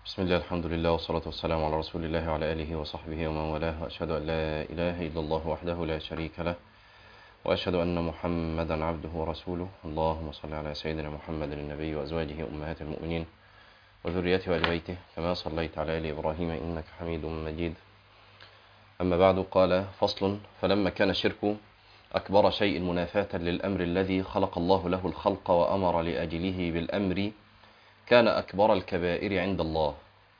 بسم الله الحمد لله والصلاة والسلام على رسول الله وعلى آله وصحبه ومن والاه وأشهد أن لا إله إلا الله وحده لا شريك له وأشهد أن محمدا عبده ورسوله اللهم صل على سيدنا محمد النبي وأزواجه أمهات المؤمنين وذريته وآل بيته كما صليت على آل إبراهيم إنك حميد مجيد أما بعد قال فصل فلما كان الشرك أكبر شيء منافاة للأمر الذي خلق الله له الخلق وأمر لأجله بالأمر كان أكبر الكبائر عند الله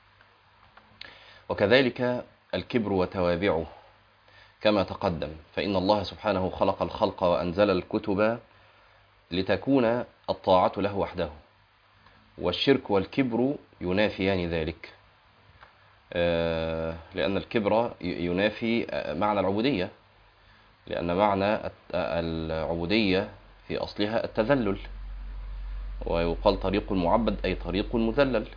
وكذلك الكبر وتوابعه كما تقدم فإن الله سبحانه خلق الخلق وأنزل الكتب لتكون الطاعة له وحده والشرك والكبر ينافيان ذلك لأن الكبر ينافي معنى العبودية لأن معنى العبودية في أصلها التذلل ويقال طريق المعبد أي طريق مذلل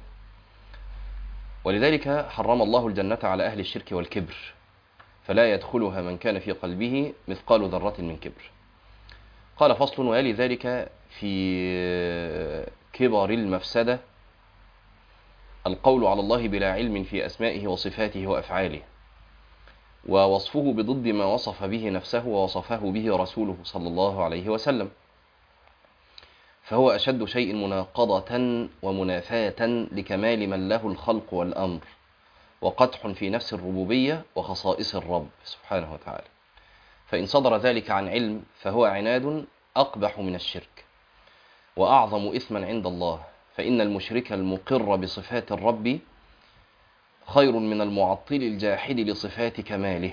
ولذلك حرم الله الجنة على أهل الشرك والكبر فلا يدخلها من كان في قلبه مثقال ذرة من كبر قال فصل ويلي ذلك في كبر المفسدة القول على الله بلا علم في أسمائه وصفاته وأفعاله ووصفه بضد ما وصف به نفسه ووصفه به رسوله صلى الله عليه وسلم فهو أشد شيء مناقضة ومنافاة لكمال من له الخلق والأمر وقدح في نفس الربوبية وخصائص الرب سبحانه وتعالى فإن صدر ذلك عن علم فهو عناد أقبح من الشرك وأعظم إثما عند الله فإن المشرك المقر بصفات الرب خير من المعطل الجاحد لصفات كماله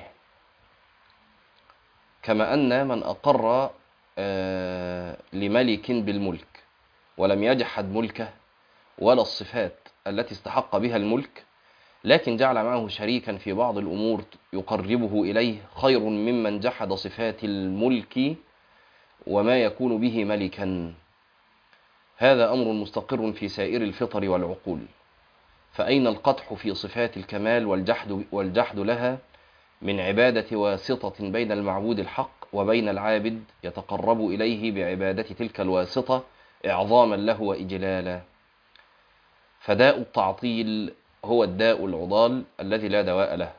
كما أن من أقر لملك بالملك ولم يجحد ملكه ولا الصفات التي استحق بها الملك لكن جعل معه شريكا في بعض الأمور يقربه إليه خير ممن جحد صفات الملك وما يكون به ملكا هذا أمر مستقر في سائر الفطر والعقول فأين القدح في صفات الكمال والجحد, والجحد لها من عبادة واسطة بين المعبود الحق وبين العابد يتقرب إليه بعبادة تلك الواسطة إعظاما له وإجلالا فداء التعطيل هو الداء العضال الذي لا دواء له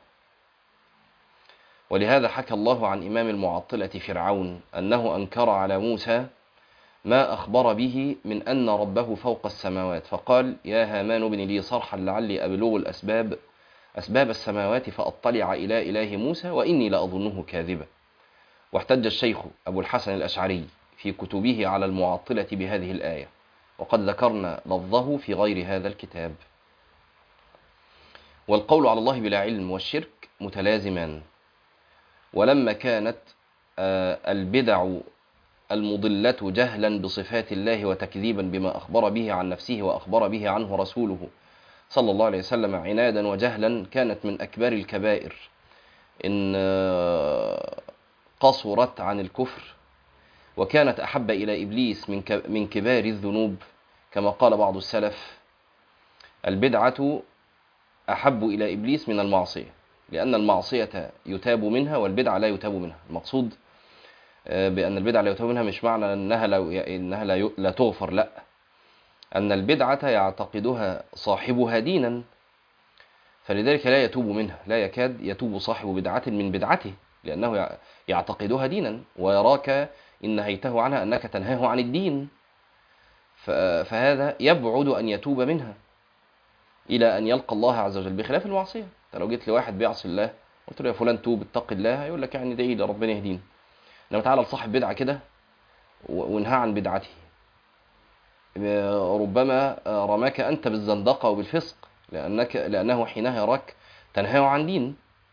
ولهذا حكى الله عن إمام المعطلة فرعون أنه أنكر على موسى ما أخبر به من أن ربه فوق السماوات فقال يا هامان ابن لي صرحا لعلي أبلغ الأسباب أسباب السماوات فأطلع إلى إله موسى وإني لأظنه كاذبا واحتج الشيخ أبو الحسن الأشعري في كتبه على المعطلة بهذه الآية وقد ذكرنا لفظه في غير هذا الكتاب والقول على الله بلا علم والشرك متلازمان ولما كانت البدع المضلة جهلا بصفات الله وتكذيبا بما أخبر به عن نفسه وأخبر به عنه رسوله صلى الله عليه وسلم عنادا وجهلا كانت من أكبر الكبائر إن قصرت عن الكفر وكانت أحب إلى إبليس من من كبار الذنوب كما قال بعض السلف البدعة أحب إلى إبليس من المعصية لأن المعصية يتاب منها والبدعة لا يتاب منها المقصود بأن البدعة لا يتاب منها مش معنى أنها لا, إنها لا, لا تغفر لا أن البدعة يعتقدها صاحبها دينا فلذلك لا يتوب منها لا يكاد يتوب صاحب بدعة من بدعته لأنه يعتقدها دينا ويراك إن نهيته عنها أنك تنهاه عن الدين فهذا يبعد أن يتوب منها إلى أن يلقى الله عز وجل بخلاف المعصية أنت لو جيت لواحد بيعصي الله قلت له يا فلان توب اتق الله يقول لك يعني ده إيه ده ربنا يهدينا لما تعالى لصاحب بدعة كده وانهى عن بدعته ربما رماك أنت بالزندقة وبالفسق لأنك لأنه حينها يراك تنهاه عن دين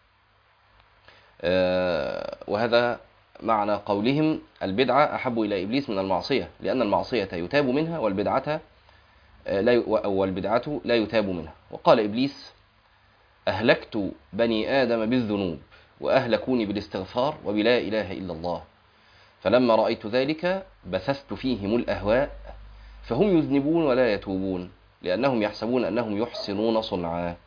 وهذا معنى قولهم البدعة أحب إلى إبليس من المعصية لأن المعصية يتاب منها والبدعة لا والبدعة لا يتاب منها وقال إبليس أهلكت بني آدم بالذنوب وأهلكوني بالاستغفار وبلا إله إلا الله فلما رأيت ذلك بثثت فيهم الأهواء فهم يذنبون ولا يتوبون لأنهم يحسبون أنهم يحسنون صنعا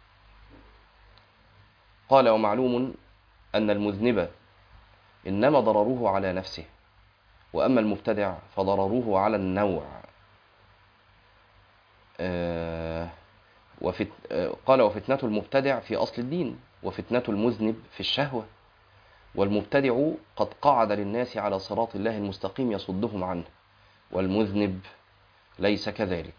قال ومعلوم أن المذنب إنما ضرره على نفسه وأما المبتدع فضرره على النوع وفت... آه، قال وفتنة المبتدع في أصل الدين وفتنة المذنب في الشهوة والمبتدع قد قعد للناس على صراط الله المستقيم يصدهم عنه والمذنب ليس كذلك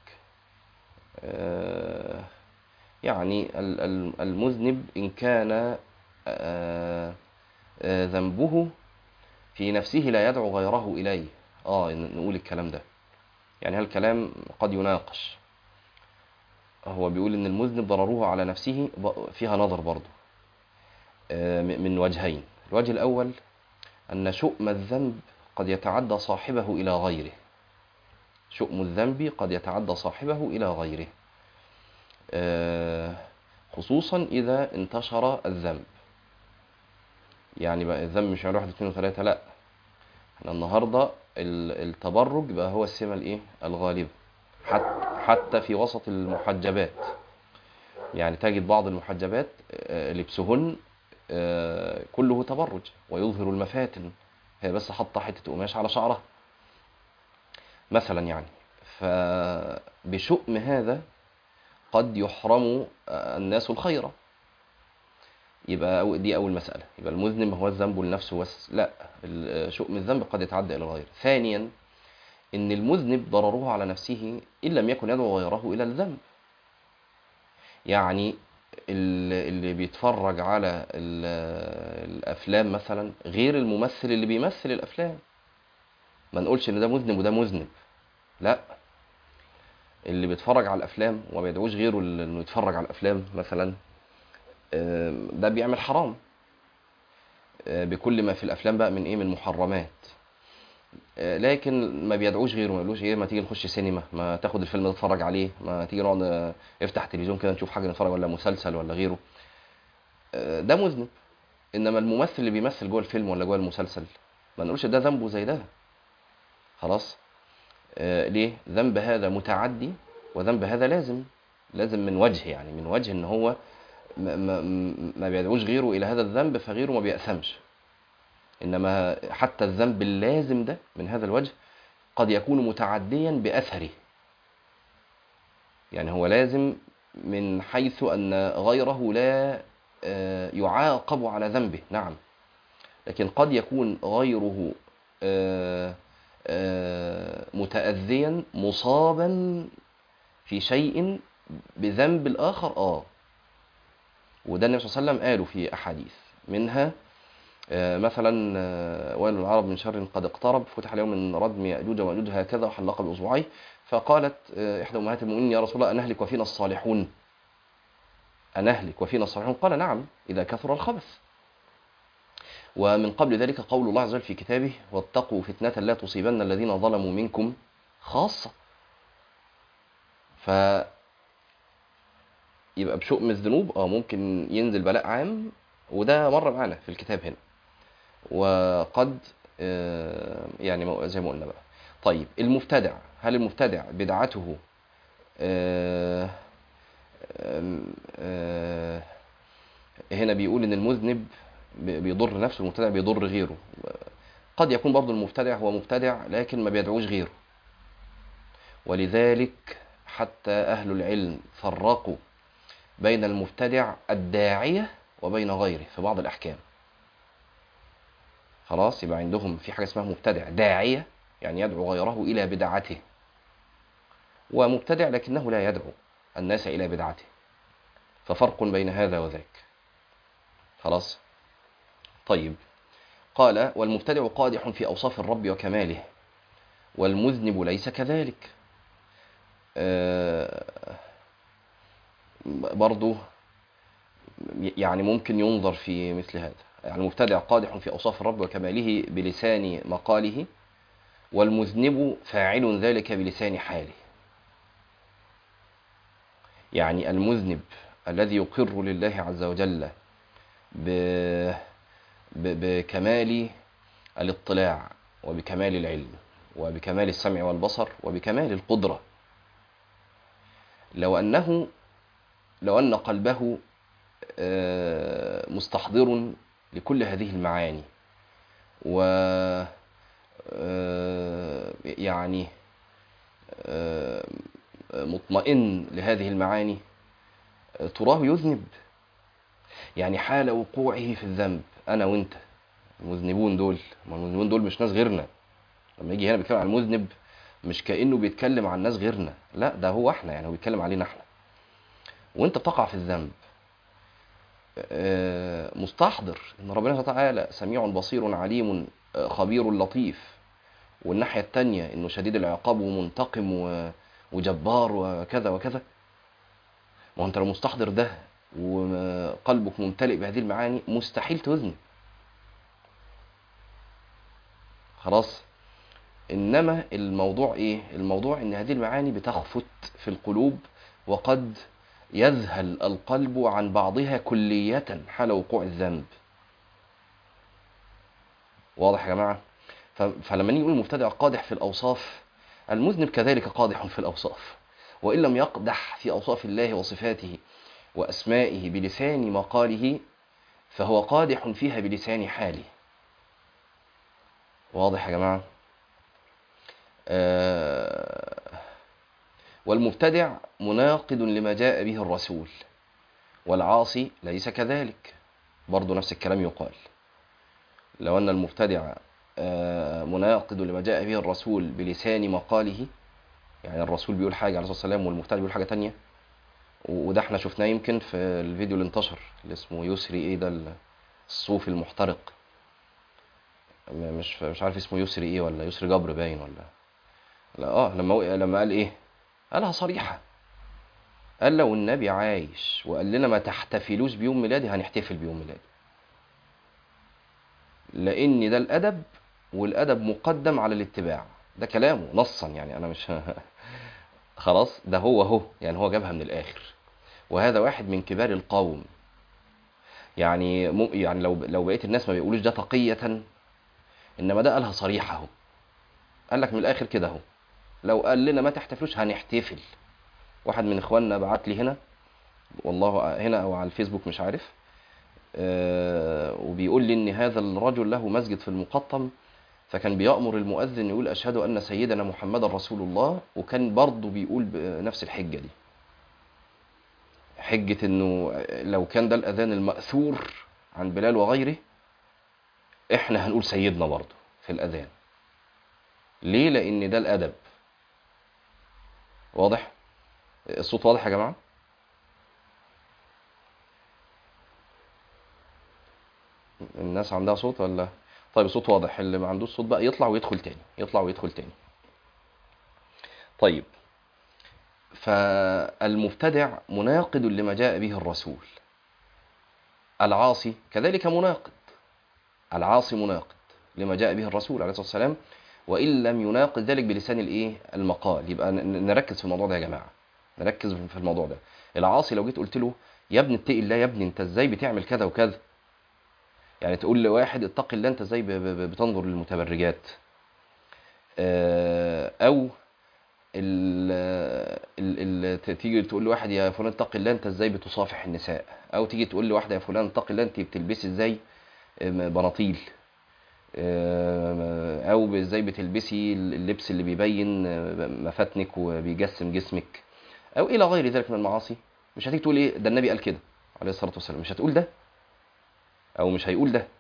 آه، يعني ال- ال- المذنب إن كان آه، آه، ذنبه في نفسه لا يدعو غيره إليه آه نقول الكلام ده يعني هذا الكلام قد يناقش هو بيقول إن المذنب ضرره على نفسه ب- فيها نظر برضه آه، م- من وجهين الوجه الأول أن شؤم الذنب قد يتعدى صاحبه إلى غيره شؤم الذنب قد يتعدى صاحبه إلى غيره آه، خصوصا إذا انتشر الذنب يعني بقى الذنب مش يعني واحد اثنين وثلاثة لا احنا النهاردة ال- التبرج بقى هو السمة الايه الغالبة حتى حتى في وسط المحجبات يعني تجد بعض المحجبات آه، لبسهن آه، كله تبرج ويظهر المفاتن هي بس حاطه حته قماش على شعرها مثلا يعني فبشؤم هذا قد يحرم آه، الناس الخير يبقى أو- دي اول مساله يبقى المذنب هو الذنب لنفسه بس لا ال- شؤم الذنب قد يتعدى الى الغير ثانيا ان المذنب ضرره على نفسه ان لم يكن يدعو غيره الى الذنب يعني ال- اللي بيتفرج على ال- الافلام مثلا غير الممثل اللي بيمثل الافلام ما نقولش ان ده مذنب وده مذنب لا اللي بيتفرج على الافلام وما بيدعوش غيره ل- انه يتفرج على الافلام مثلا آم، ده بيعمل حرام آه، بكل ما في الافلام بقى من ايه من محرمات آه، لكن ما بيدعوش غيره ما يقولوش ايه ما تيجي نخش سينما ما تاخد الفيلم ده تتفرج عليه ما تيجي نقعد آه، افتح تلفزيون كده نشوف حاجه نتفرج ولا مسلسل ولا غيره آه، ده مذنب انما الممثل اللي بيمثل جوه الفيلم ولا جوه المسلسل ما نقولش ده ذنبه زي ده خلاص آه، ليه ذنب هذا متعدي وذنب هذا لازم لازم من وجه يعني من وجه ان هو ما, ما, ما بيدعوش غيره الى هذا الذنب فغيره ما بيأثمش انما حتى الذنب اللازم ده من هذا الوجه قد يكون متعديا بأثره يعني هو لازم من حيث أن غيره لا آه، يعاقب على ذنبه نعم لكن قد يكون غيره آه، آه، متأذيا مصابا في شيء بذنب الآخر آه وده النبي صلى الله عليه وسلم قاله في أحاديث منها آه، مثلا آه، ويل العرب من شر قد اقترب فتح اليوم من ردم يأجوج ومأجوج هكذا وحلق بأصبعيه فقالت آه، إحدى أمهات المؤمنين يا رسول الله أنهلك وفينا الصالحون أنهلك وفينا الصالحون قال نعم إذا كثر الخبث ومن قبل ذلك قول الله عز وجل في كتابه واتقوا فتنة لا تصيبن الذين ظلموا منكم خاصة ف يبقى بشؤم الذنوب اه ممكن ينزل بلاء عام وده مر معانا في الكتاب هنا وقد آه، يعني مو- زي ما قلنا بقى طيب المبتدع هل المبتدع بدعته آه، آم، آه، هنا بيقول ان المذنب بي- بيضر نفسه المبتدع بيضر غيره قد يكون برضه المبتدع هو مبتدع لكن ما بيدعوش غيره ولذلك حتى أهل العلم فرقوا بين المبتدع الداعية وبين غيره في بعض الأحكام خلاص يبقى عندهم في حاجة اسمها مبتدع داعية يعني يدعو غيره إلى بدعته ومبتدع لكنه لا يدعو الناس إلى بدعته ففرق بين هذا وذاك خلاص طيب قال والمبتدع قادح في أوصاف الرب وكماله والمذنب ليس كذلك آه، برضو يعني ممكن ينظر في مثل هذا يعني المبتدع قادح في أوصاف الرب وكماله بلسان مقاله والمذنب فاعل ذلك بلسان حاله يعني المذنب الذي يقر لله عز وجل ب... ب... بكمال الاطلاع وبكمال العلم وبكمال السمع والبصر وبكمال القدرة لو أنه لو أن قلبه آه، مستحضر لكل هذه المعاني و آه، يعني آه، مطمئن لهذه المعاني تراه يذنب يعني حال وقوعه في الذنب انا وانت المذنبون دول ما المذنبون دول مش ناس غيرنا لما يجي هنا بيتكلم عن المذنب مش كانه بيتكلم عن ناس غيرنا لا ده هو احنا يعني هو بيتكلم علينا احنا وانت بتقع في الذنب آه، مستحضر ان ربنا سبحانه وتعالى سميع بصير عليم آه، خبير لطيف والناحيه الثانيه انه شديد العقاب ومنتقم و- وجبار وكذا وكذا ما هو انت لو مستحضر ده وقلبك ممتلئ بهذه المعاني مستحيل تذنب خلاص انما الموضوع ايه الموضوع ان هذه المعاني بتخفت في القلوب وقد يذهل القلب عن بعضها كلية حال وقوع الذنب واضح يا جماعة ف- فلما نيجي نقول المبتدع قادح في الأوصاف المذنب كذلك قادح في الأوصاف وإن لم يقدح في أوصاف الله وصفاته وأسمائه بلسان مقاله فهو قادح فيها بلسان حاله واضح يا جماعة آه والمبتدع مناقض لما جاء به الرسول والعاصي ليس كذلك برضه نفس الكلام يقال لو أن المبتدع آه، مناقض لما جاء به الرسول بلسان مقاله يعني الرسول بيقول حاجة عليه الصلاة والسلام والمبتدع بيقول حاجة تانية و- وده احنا شفناه يمكن في الفيديو اللي انتشر اللي اسمه يسري ايه ده ال- الصوفي المحترق م- مش مش عارف اسمه يسري ايه ولا يسري جبر باين ولا لا اه لما وقع- لما قال ايه قالها صريحة قال لو النبي عايش وقال لنا ما تحتفلوش بيوم ميلادي هنحتفل بيوم ميلادي لان ده الادب والادب مقدم على الاتباع ده كلامه نصا يعني انا مش خلاص ده هو هو يعني هو جابها من الاخر وهذا واحد من كبار القوم يعني مو يعني لو لو بقيه الناس ما بيقولوش ده تقية انما ده قالها صريحة اهو قال لك من الاخر كده اهو لو قال لنا ما تحتفلوش هنحتفل واحد من اخواننا بعت لي هنا والله هنا او على الفيسبوك مش عارف آه، وبيقول لي ان هذا الرجل له مسجد في المقطم فكان بيأمر المؤذن يقول أشهد أن سيدنا محمد رسول الله وكان برضه بيقول بنفس الحجة دي حجة إنه لو كان ده الأذان المأثور عن بلال وغيره إحنا هنقول سيدنا برضه في الأذان ليه؟ لأن ده الأدب واضح؟ الصوت واضح يا جماعة؟ الناس عندها صوت ولا؟ طيب الصوت واضح اللي ما عندوش صوت بقى يطلع ويدخل تاني يطلع ويدخل تاني طيب فالمبتدع مناقض لما جاء به الرسول العاصي كذلك مناقض العاصي مناقض لما جاء به الرسول عليه الصلاة والسلام وإن لم يناقض ذلك بلسان الإيه المقال يبقى ن- نركز في الموضوع ده يا جماعة نركز في الموضوع ده العاصي لو جيت قلت له يا ابني اتقي الله يا ابني انت ازاي بتعمل كذا وكذا يعني تقول لواحد اتق الله انت ازاي ب- ب- بتنظر للمتبرجات آه، او ال ال ال ت- تيجي تقول لواحد يا فلان اتق الله انت ازاي بتصافح النساء او تيجي تقول لواحده يا فلان اتق الله انت بتلبسي ازاي آم، بناطيل آم، او ازاي بتلبسي اللبس اللي بيبين آه، مفاتنك وبيجسم جسمك او الى غير ذلك من المعاصي مش هتيجي تقول ايه ده النبي قال كده عليه الصلاه والسلام مش هتقول ده او مش هيقول ده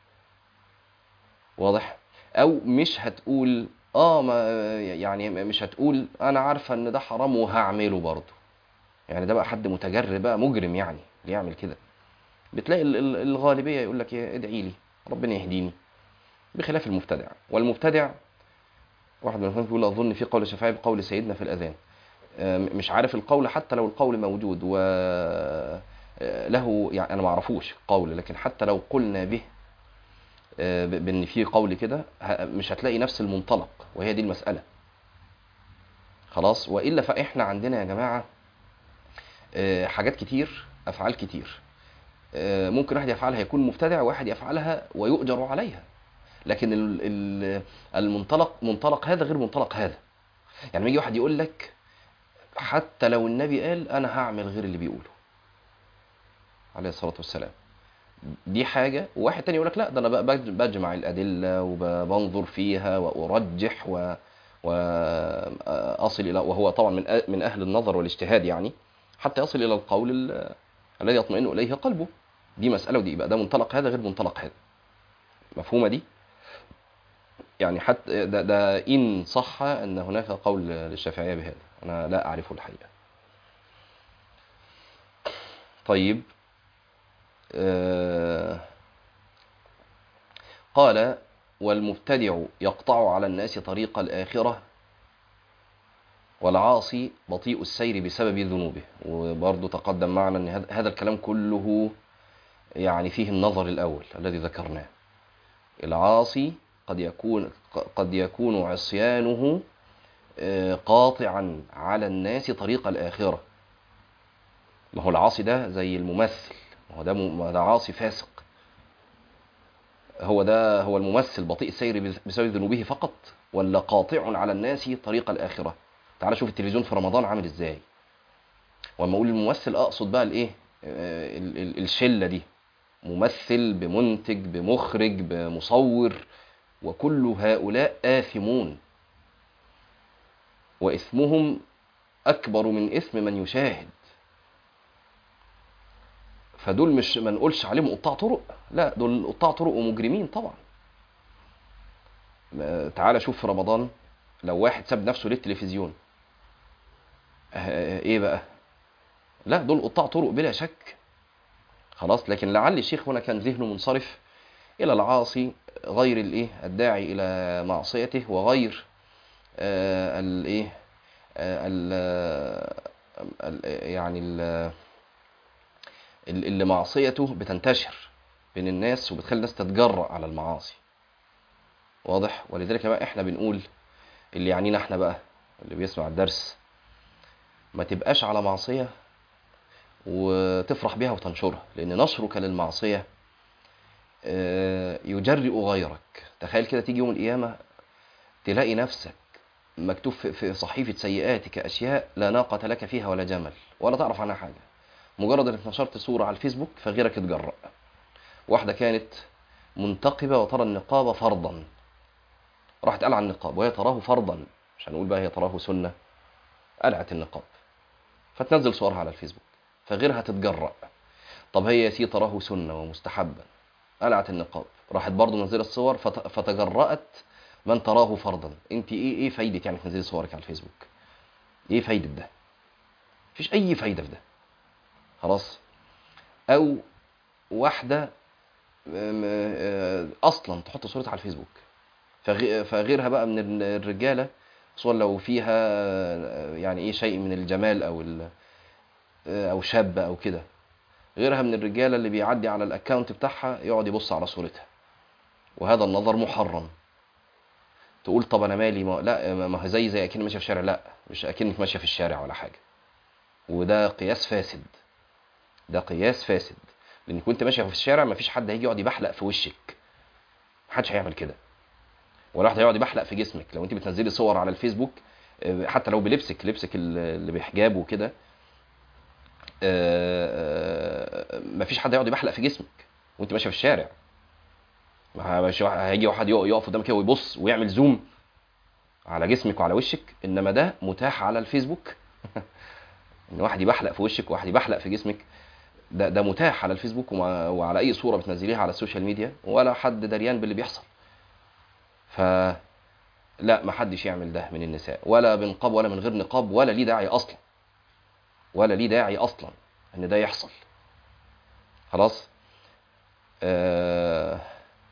واضح او مش هتقول اه ما يعني مش هتقول انا عارفه ان ده حرام وهعمله برضه يعني ده بقى حد متجرب بقى مجرم يعني اللي يعمل كده بتلاقي ال- ال- الغالبيه يقول لك إيه، ادعي لي ربنا يهديني بخلاف المبتدع والمبتدع واحد من الاخوان بيقول اظن في قول الشافعي بقول سيدنا في الاذان آه، مش عارف القول حتى لو القول موجود و آه، له يعني انا ما اعرفوش قول لكن حتى لو قلنا به آه، ب- بان في قول كده ه- مش هتلاقي نفس المنطلق وهي دي المساله خلاص والا فاحنا عندنا يا جماعه آه، حاجات كتير افعال كتير آه، ممكن واحد يفعلها يكون مبتدع وواحد يفعلها ويؤجر عليها لكن ال- ال- المنطلق منطلق هذا غير منطلق هذا يعني لما يجي واحد يقول لك حتى لو النبي قال انا هعمل غير اللي بيقوله عليه الصلاه والسلام دي حاجة وواحد تاني يقول لك لا ده انا بقى بج- بجمع الأدلة وبنظر فيها وأرجح و وأصل إلى وهو طبعا من أ- من أهل النظر والاجتهاد يعني حتى يصل الى القول ال- الذي يطمئن اليه قلبه دي مساله ودي يبقى ده منطلق هذا غير منطلق هذا مفهومه دي يعني حتى ده, ده ان صح ان هناك قول للشافعيه بهذا انا لا اعرفه الحقيقه طيب آه قال والمبتدع يقطع على الناس طريق الآخرة والعاصي بطيء السير بسبب ذنوبه وبرضه تقدم معنا أن هذا- هذا الكلام كله يعني فيه النظر الأول الذي ذكرناه العاصي قد يكون قد يكون عصيانه آه، قاطعا على الناس طريق الآخرة ما هو العاصي ده زي الممثل ما هو ده م- ما ده عاصي فاسق هو ده هو الممثل بطيء السير بس- بسبب ذنوبه فقط ولا قاطع على الناس طريق الآخرة تعال شوف التلفزيون في رمضان عامل ازاي واما اقول الممثل اقصد بقى الايه آه، ال- ال- الشلة دي ممثل بمنتج بمخرج بمصور وكل هؤلاء آثمون وإثمهم أكبر من إثم من يشاهد فدول مش ما نقولش عليهم قطاع طرق لا دول قطاع طرق ومجرمين طبعا ما- تعال شوف في رمضان لو واحد ساب نفسه للتلفزيون آه، ايه بقى لا دول قطاع طرق بلا شك خلاص لكن لعل الشيخ هنا كان ذهنه منصرف الى العاصي غير الايه الداعي الى معصيته وغير آه، الايه آه، ال- ال- يعني ال- ال- اللي معصيته بتنتشر بين الناس وبتخلي الناس تتجرأ على المعاصي واضح ولذلك بقى احنا بنقول اللي يعنينا احنا بقى اللي بيسمع الدرس ما تبقاش على معصية وتفرح بها وتنشرها لأن نشرك للمعصية آه، يجرئ غيرك تخيل كده تيجي يوم القيامة تلاقي نفسك مكتوب في- في صحيفة سيئاتك أشياء لا ناقة لك فيها ولا جمل ولا تعرف عنها حاجة مجرد انك نشرت صورة على الفيسبوك فغيرك اتجرأ واحدة كانت منتقبة وترى النقاب فرضا راحت قلع النقاب وهي تراه فرضا مش هنقول بقى هي تراه سنة قلعت النقاب فتنزل صورها على الفيسبوك فغيرها تتجرأ طب هي يا سيدي تراه سنة ومستحبا قلعت النقاب راحت برضه منزله الصور فت... فتجرأت من تراه فرضا انت ايه ايه فايدة يعني تنزلي صورك على الفيسبوك ايه فايدة ده مفيش اي فايدة في ده خلاص او واحدة م- آه، اصلا تحط صورتها على الفيسبوك فغ- فغيرها بقى من الرجالة خصوصا لو فيها آه، يعني ايه شيء من الجمال او ال... آه، او شابة او كده غيرها من الرجالة اللي بيعدي على الاكونت بتاعها يقعد يبص على صورتها وهذا النظر محرم تقول طب انا مالي ما لا ما هي زي زي اكني ماشيه في الشارع لا مش اكنك ماشيه في الشارع ولا حاجه وده قياس فاسد ده قياس فاسد لان كنت ماشيه في الشارع ما فيش حد هيجي يقعد يبحلق في وشك محدش هيعمل كده ولا واحد هيقعد يبحلق في جسمك لو انت بتنزلي صور على الفيسبوك آه، حتى لو بلبسك لبسك ال- اللي بحجاب وكده آه، ما فيش حد هيقعد يبحلق في جسمك وانت ماشيه في الشارع ما مش واحد- هيجي واحد يقف يقف قدامك كده ويبص ويعمل زوم على جسمك وعلى وشك انما ده متاح على الفيسبوك ان واحد يبحلق في وشك وواحد يبحلق في جسمك ده ده متاح على الفيسبوك ومع- وعلى اي صوره بتنزليها على السوشيال ميديا ولا حد دريان باللي بيحصل ف لا ما حدش يعمل ده من النساء ولا بنقاب ولا من غير نقاب ولا ليه داعي اصلا ولا ليه داعي اصلا ان ده يحصل خلاص آه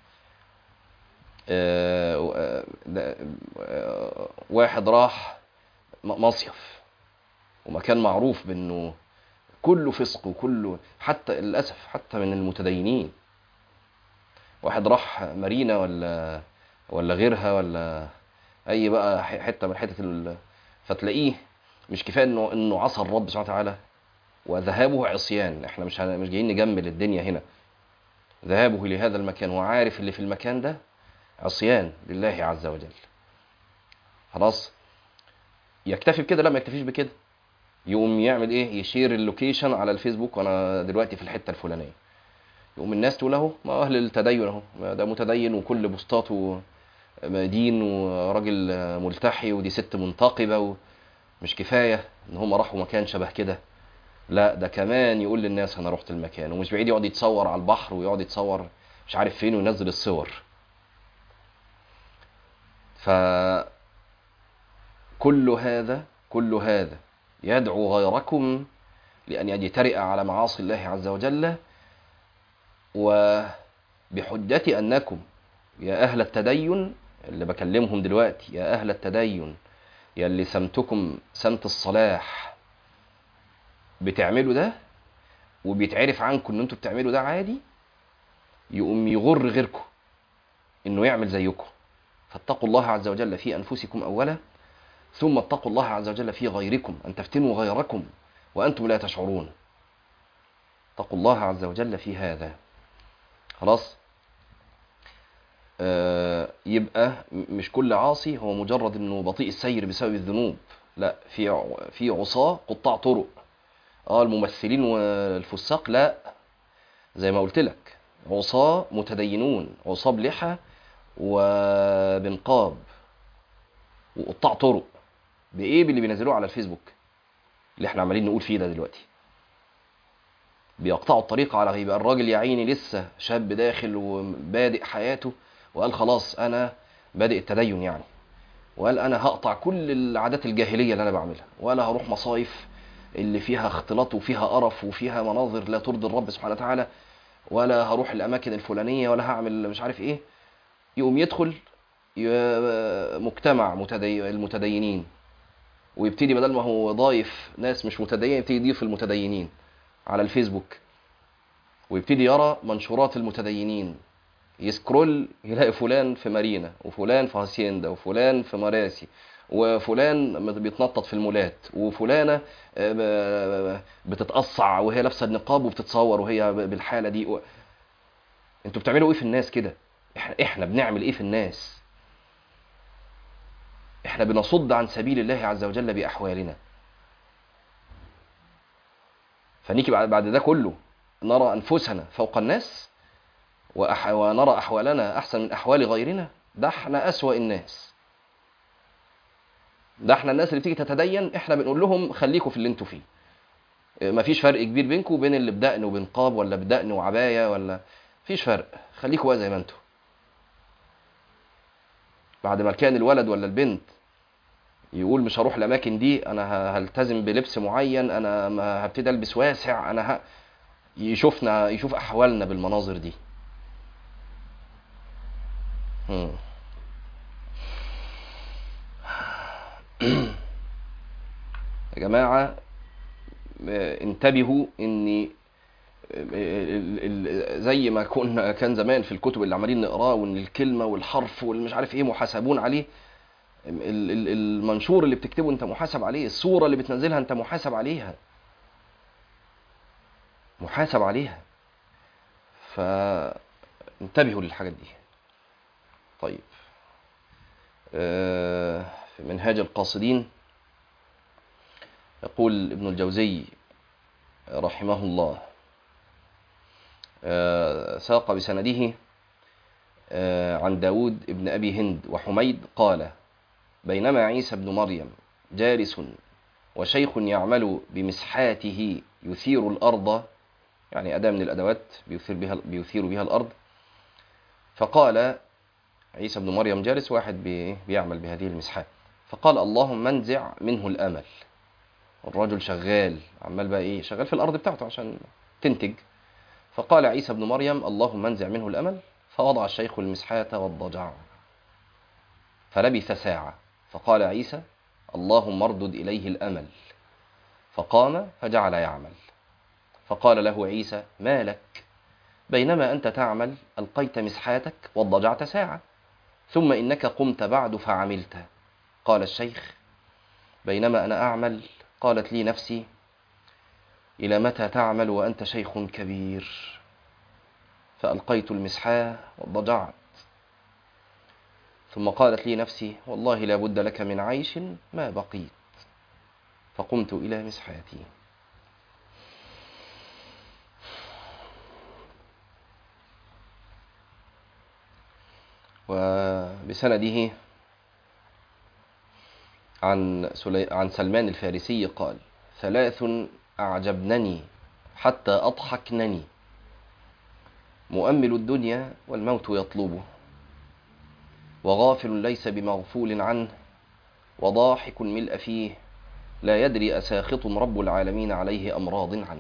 آه آه، ده- آه، واحد راح م- مصيف ومكان معروف بانه كله فسق وكله حتى للاسف حتى من المتدينين واحد راح مارينا ولا ولا غيرها ولا اي بقى ح- حته من حته ال... فتلاقيه مش كفايه انه انه عصى الرب سبحانه وتعالى وذهابه عصيان احنا مش هن- مش جايين نجمل الدنيا هنا ذهابه لهذا المكان وعارف اللي في المكان ده عصيان لله عز وجل خلاص يكتفي بكده لا ما يكتفيش بكده يقوم يعمل ايه يشير اللوكيشن على الفيسبوك وانا دلوقتي في الحته الفلانيه يقوم الناس تقول اهو ما اهل التدين اهو ما ده متدين وكل بوستاته دين وراجل ملتحي ودي ست منتقبه ومش كفايه ان هم راحوا مكان شبه كده لا ده كمان يقول للناس انا رحت المكان ومش بعيد يقعد يتصور على البحر ويقعد يتصور مش عارف فين وينزل الصور فكل هذا كل هذا يدعو غيركم لأن يجترئ على معاصي الله عز وجل وبحجة أنكم يا أهل التدين اللي بكلمهم دلوقتي يا أهل التدين يا اللي سمتكم سمت الصلاح بتعملوا ده وبيتعرف عنكم ان انتوا بتعملوا ده عادي يقوم يغر غيركم انه يعمل زيكم فاتقوا الله عز وجل في انفسكم اولا ثم اتقوا الله عز وجل في غيركم ان تفتنوا غيركم وانتم لا تشعرون اتقوا الله عز وجل في هذا خلاص آه يبقى مش كل عاصي هو مجرد انه بطيء السير بسبب الذنوب لا في في عصاه قطاع طرق اه الممثلين والفساق لا زي ما قلت لك عصاه متدينون عصاه بلحى وبنقاب وقطاع طرق بايه باللي بينزلوه على الفيسبوك اللي احنا عمالين نقول فيه ده دلوقتي بيقطعوا الطريق على يبقى الراجل يا عيني لسه شاب داخل وبادئ حياته وقال خلاص انا بادئ التدين يعني وقال انا هقطع كل العادات الجاهليه اللي انا بعملها ولا هروح مصايف اللي فيها اختلاط وفيها قرف وفيها مناظر لا ترضي الرب سبحانه وتعالى ولا هروح الاماكن الفلانيه ولا هعمل مش عارف ايه يقوم يدخل مجتمع متدي... المتدينين ويبتدي بدل ما هو ضايف ناس مش متدينين يبتدي يضيف المتدينين على الفيسبوك ويبتدي يرى منشورات المتدينين يسكرول يلاقي فلان في مارينا وفلان في هاسيندا وفلان في مراسي وفلان بيتنطط في المولات وفلانه بتتقصع وهي لابسه النقاب وبتتصور وهي بالحاله دي انتوا بتعملوا ايه في الناس كده احنا احنا بنعمل ايه في الناس احنا بنصد عن سبيل الله عز وجل باحوالنا فنيجي بعد ده كله نرى انفسنا فوق الناس وأح... ونرى احوالنا احسن من احوال غيرنا ده احنا اسوا الناس ده احنا الناس اللي بتيجي تتدين احنا بنقول لهم خليكم في اللي انتوا فيه مفيش فرق كبير بينكم وبين اللي بدقن وبنقاب ولا بدقن وعبايه ولا مفيش فرق خليكم بقى زي ما انتوا بعد ما كان الولد ولا البنت يقول مش هروح الاماكن دي انا هلتزم بلبس معين انا هبتدي البس واسع انا ه... يشوفنا يشوف احوالنا بالمناظر دي هم. يا جماعة انتبهوا ان زي ما كنا كان زمان في الكتب اللي عمالين نقراه وان الكلمة والحرف والمش عارف ايه محاسبون عليه المنشور اللي بتكتبه انت محاسب عليه الصورة اللي بتنزلها انت محاسب عليها محاسب عليها فانتبهوا للحاجات دي طيب في منهاج القاصدين يقول ابن الجوزي رحمه الله ساق بسنده عن داود ابن أبي هند وحميد قال بينما عيسى بن مريم جالس وشيخ يعمل بمسحاته يثير الأرض يعني أداة من الأدوات بيثير بها, بيثير بها الأرض فقال عيسى بن مريم جالس واحد بيعمل بهذه المسحات فقال اللهم انزع منه الأمل الرجل شغال عمال بقى ايه شغال في الأرض بتاعته عشان تنتج فقال عيسى بن مريم اللهم انزع منه الأمل فوضع الشيخ المسحات والضجع فلبث ساعة فقال عيسى اللهم اردد إليه الأمل فقام فجعل يعمل فقال له عيسى ما لك بينما أنت تعمل ألقيت مسحاتك واضطجعت ساعة ثم إنك قمت بعد فعملت قال الشيخ بينما أنا أعمل قالت لي نفسي إلى متى تعمل وأنت شيخ كبير فألقيت المسحاه واضطجعت ثم قالت لي نفسي والله لا بد لك من عيش ما بقيت فقمت إلى مسحاتي وبسنده عن سلي... عن سلمان الفارسي قال ثلاث أعجبنني حتى أضحكنني مؤمل الدنيا والموت يطلبه وغافل ليس بمغفول عنه وضاحك ملء فيه لا يدري أساخط رب العالمين عليه أمراض عنه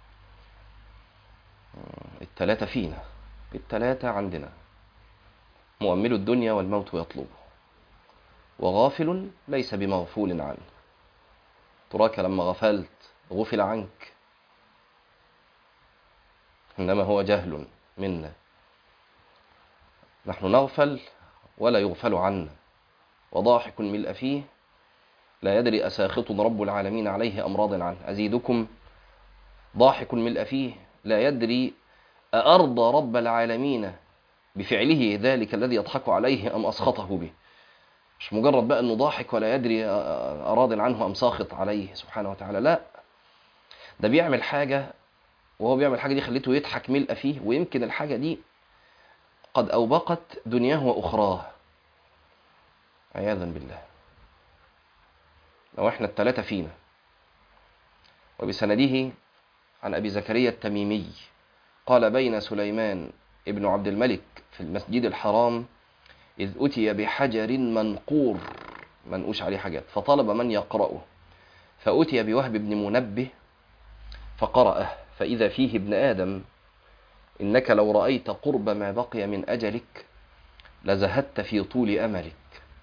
التلاتة فينا التلاتة عندنا مؤمل الدنيا والموت يطلبه وغافل ليس بمغفول عنه تراك لما غفلت غفل عنك إنما هو جهل منا نحن نغفل ولا يغفل عنا وضاحك ملء فيه لا يدري أساخط رب العالمين عليه أمراض عنه أزيدكم ضاحك ملء فيه لا يدري أأرضى رب العالمين بفعله ذلك الذي يضحك عليه أم أسخطه به مش مجرد بقى أنه ضاحك ولا يدري أراض عنه أم ساخط عليه سبحانه وتعالى لا ده بيعمل حاجة وهو بيعمل الحاجة دي خليته يضحك ملء فيه ويمكن الحاجة دي قد أوبقت دنياه وأخراه عياذا بالله لو احنا التلاتة فينا وبسنده عن أبي زكريا التميمي قال بين سليمان ابن عبد الملك في المسجد الحرام إذ أتي بحجر منقور منقوش عليه حاجات فطلب من يقرأه فأتي بوهب بن منبه فقرأه فإذا فيه ابن آدم إنك لو رأيت قرب ما بقي من أجلك لزهدت في طول أملك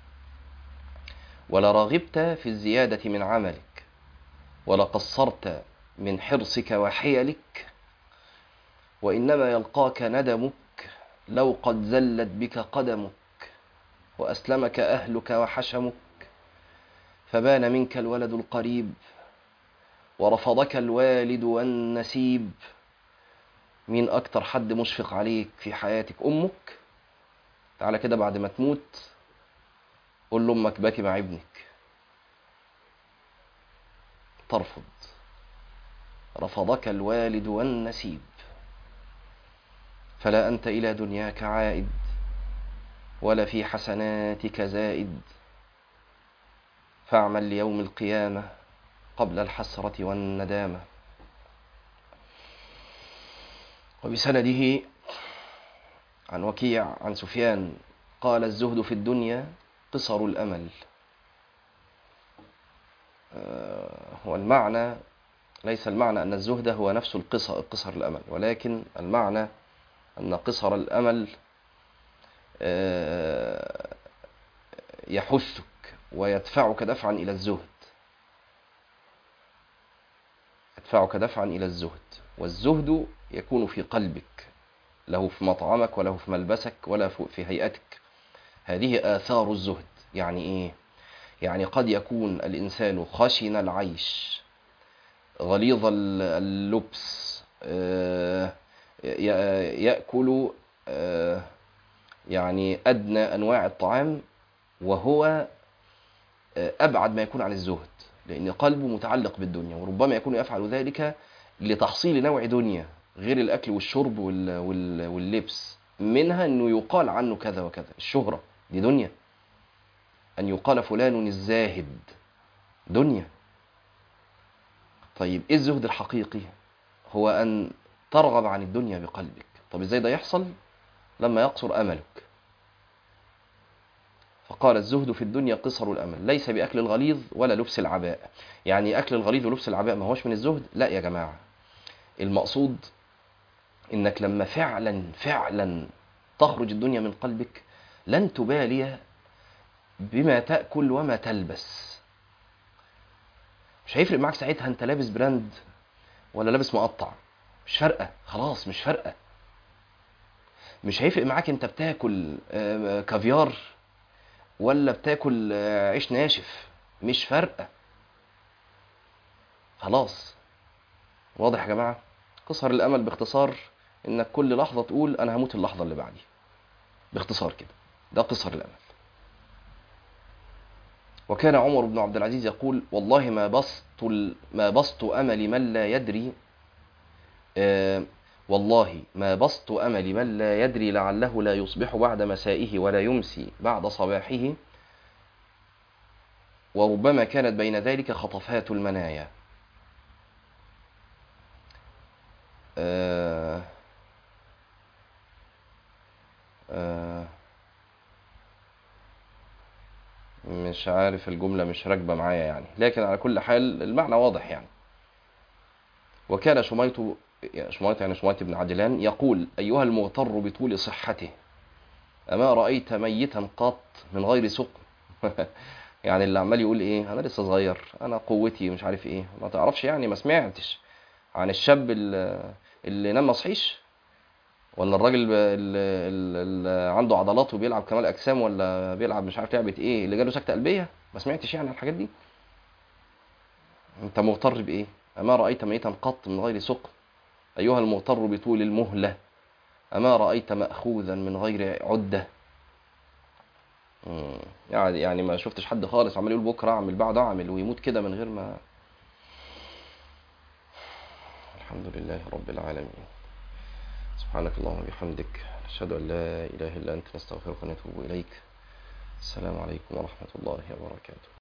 ولرغبت في الزيادة من عملك ولقصرت من حرصك وحيلك وإنما يلقاك ندمك لو قد زلت بك قدمك وأسلمك أهلك وحشمك فبان منك الولد القريب ورفضك الوالد والنسيب مين أكتر حد مشفق عليك في حياتك أمك تعالى كده بعد ما تموت قول لأمك باكي مع ابنك ترفض رفضك الوالد والنسيب فلا أنت إلى دنياك عائد ولا في حسناتك زائد فاعمل ليوم القيامة قبل الحسرة والندامة وبسنده عن وكيع عن سفيان قال الزهد في الدنيا قصر الأمل هو المعنى ليس المعنى أن الزهد هو نفس القصر, قصر الأمل ولكن المعنى أن قصر الأمل يحثك ويدفعك دفعا إلى الزهد يدفعك دفعا إلى الزهد والزهد يكون في قلبك له في مطعمك وله في ملبسك ولا في هيئتك هذه آثار الزهد يعني إيه؟ يعني قد يكون الإنسان خشن العيش غليظ اللبس يأكل يعني أدنى أنواع الطعام وهو أبعد ما يكون عن الزهد لأن قلبه متعلق بالدنيا وربما يكون يفعل ذلك لتحصيل نوع دنيا غير الأكل والشرب واللبس منها أنه يقال عنه كذا وكذا الشهرة دي دنيا أن يقال فلان الزاهد دنيا طيب إيه الزهد الحقيقي هو أن ترغب عن الدنيا بقلبك طب إزاي ده يحصل لما يقصر أملك فقال الزهد في الدنيا قصر الأمل ليس بأكل الغليظ ولا لبس العباء يعني أكل الغليظ ولبس العباء ما هوش من الزهد لا يا جماعة المقصود إنك لما فعلا فعلا تخرج الدنيا من قلبك لن تبالي بما تأكل وما تلبس مش هيفرق معاك ساعتها انت لابس براند ولا لابس مقطع مش فارقة خلاص مش فارقة مش هيفرق معاك انت بتاكل كافيار ولا بتاكل عيش ناشف مش فارقة خلاص واضح يا جماعة قصر الأمل باختصار إنك كل لحظة تقول أنا هموت اللحظة اللي بعدي باختصار كده ده قصر الأمل وكان عمر بن عبد العزيز يقول والله ما بسط ما بسط أمل من لا يدري آه والله ما بسط أمل من لا يدري لعله لا يصبح بعد مسائه ولا يمسي بعد صباحه وربما كانت بين ذلك خطفات المنايا آه آه مش عارف الجملة مش راكبة معايا يعني لكن على كل حال المعنى واضح يعني وكان شميط شميط يعني شميط بن عجلان يقول أيها المغتر بطول صحته أما رأيت ميتا قط من غير سقم يعني اللي عمال يقول ايه انا لسه صغير انا قوتي مش عارف ايه ما تعرفش يعني ما سمعتش عن الشاب اللي, اللي نام ما صحيش ولا الراجل اللي, اللي عنده عضلات وبيلعب كمال اجسام ولا بيلعب مش عارف لعبه ايه اللي جاله سكته قلبيه ما سمعتش يعني عن الحاجات دي انت مغتر بايه اما رايت ميتا قط من غير سقم ايها المغتر بطول المهله اما رايت ماخوذا من غير عده مم. يعني يعني ما شفتش حد خالص عمال يقول بكره اعمل بعده اعمل ويموت كده من غير ما الحمد لله رب العالمين سبحانك اللهم وبحمدك نشهد ان لا اله الا انت نستغفرك ونتوب اليك السلام عليكم ورحمه الله وبركاته